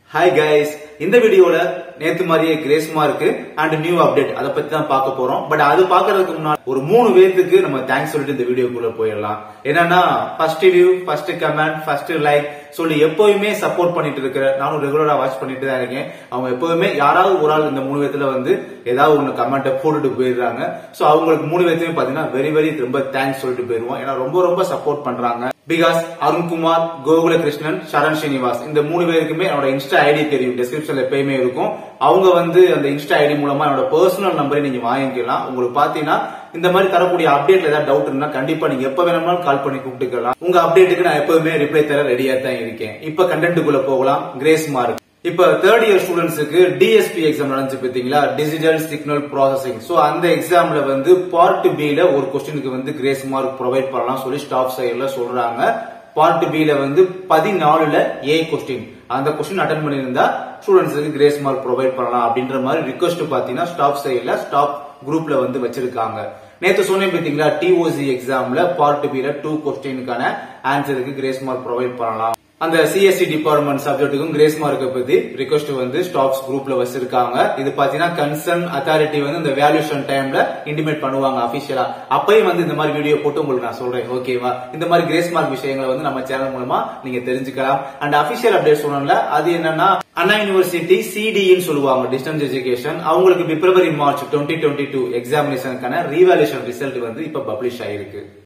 hi guys இந்த வீடியோல நேத்து மாதிரியே grace mark and new update அதை பத்தி தான் பார்க்க போறோம் பட் அது பாக்குறதுக்கு முன்னாடி ஒரு மூணு பேத்துக்கு நம்ம தேங்க்ஸ் சொல்லிட்டு இந்த வீடியோக்குள்ள போயிடலாம் என்னன்னா first view first comment first like சொல்லி எப்பவுமே சப்போர்ட் பண்ணிட்டு இருக்கிற நானும் ரெகுலரா வாட்ச் பண்ணிட்டு தான் இருக்கேன் அவங்க எப்பவுமே யாராவது ஒரு ஆள் இந்த மூணு பேத்துல வந்து ஏதாவது ஒண்ணு கமெண்ட்டை போட்டுட்டு போயிடுறாங்க சோ அவங்களுக்கு மூணு பேர்த்தையும் பாத்தீங்கன்னா வெரி வெரி ரொம்ப தேங்க்ஸ் சொல்லிட்டு போயிருவோம் ஏன்னா ரொம்ப ரொம்ப சப்போர்ட் பண்றாங்க பிகாஸ் அருண்குமார் கோகுல கிருஷ்ணன் சரண் ஸ்ரீனிவாஸ் இந்த மூணு பேருக்குமே என்னோட இன்ஸ்டா ஐடி தெரியும் டிஸ்கிரிப்ஷன்ல எப்பயுமே இருக்கும் அவங்க வந்து அந்த இன்ஸ்டா ஐடி மூலமா என்னோட பர்சனல் நம்பரை நீங்க வாங்கிக்கலாம் உங்களுக்கு பாத்தீங்கன்னா இந்த மாதிரி தரக்கூடிய அப்டேட்ல ஏதாவது டவுட் இருந்தா கண்டிப்பா நீங்க எப்ப வேணும்னாலும் கால் பண்ணி கூப்பிட்டுக்கலாம் உங்க அப்டேட்டுக்கு நான் எப்பவுமே ரிப்ளை தர ரெடியா தான் இருக்கேன் இப்ப கண்டென்ட்டுக்குள்ள போகலாம் கிரேஸ் மார்க் இப்ப தேர்ட் இயர் ஸ்டூடெண்ட்ஸுக்கு டிஎஸ்பி எக்ஸாம் நடந்துச்சு பாத்தீங்களா டிஜிட்டல் சிக்னல் ப்ராசஸிங் சோ அந்த எக்ஸாம்ல வந்து பார்ட் பி ல ஒரு கொஸ்டினுக்கு வந்து கிரேஸ் மார்க் ப்ரொவைட் பண்ணலாம் சொல்லி ஸ்டாஃப் சைட்ல சொல்றாங்க பார்ட் பி ல வந்து பதினாலுல ஏ கொஸ்டின் அந்த கொஸ்டின் அட்டன் பண்ணியிருந்தா ஸ்டூடெண்ட்ஸுக்கு கிரேஸ் மார்க் ப்ரொவைட் பண்ணலாம் அப்படின்ற மாதிரி ரிக்வஸ்ட் பாத்தீங்கன்னா ஸ்டாஃப் சைட்ல ஸ்டாஃப் குரூப்ல வந்து வச்சிருக்காங்க நேத்து சொன்னேன் பாத்தீங்களா டிஓசி எக்ஸாம்ல பார்ட் பி ல டூ கொஸ்டினுக்கான ஆன்சருக்கு கிரேஸ் மார்க் ப்ரொவைட் பண்ணலாம் அந்த சிஎஸ்சி டிபார்ட்மெண்ட் சப்ஜெக்ட்டுக்கும் கிரேஸ் மார்க்கை பத்தி ரிக்வஸ்ட் வந்து ஸ்டாப்ஸ் குரூப்ல வச்சிருக்காங்க இது பாத்தீங்கன்னா கன்சர்ன் அத்தாரிட்டி வந்து இந்த வேல்யூஷன் டைம்ல இன்டிமேட் பண்ணுவாங்க அபிஷியலா அப்பயும் வந்து இந்த மாதிரி வீடியோ போட்டு உங்களுக்கு நான் சொல்றேன் ஓகேவா இந்த மாதிரி கிரேஸ் மார்க் விஷயங்களை வந்து நம்ம சேனல் மூலமா நீங்க தெரிஞ்சுக்கலாம் அண்ட் அபிஷியல் அப்டேட் சொன்னோம்ல அது என்னன்னா அண்ணா யூனிவர்சிட்டி சிடின்னு சொல்லுவாங்க டிஸ்டன்ஸ் எஜுகேஷன் அவங்களுக்கு February March twenty twenty two எக்ஸாமினேஷனுக்கான ரீவேல்யூஷன் ரிசல்ட் வந்து இப்ப பப்ளிஷ் ஆயிருக்கு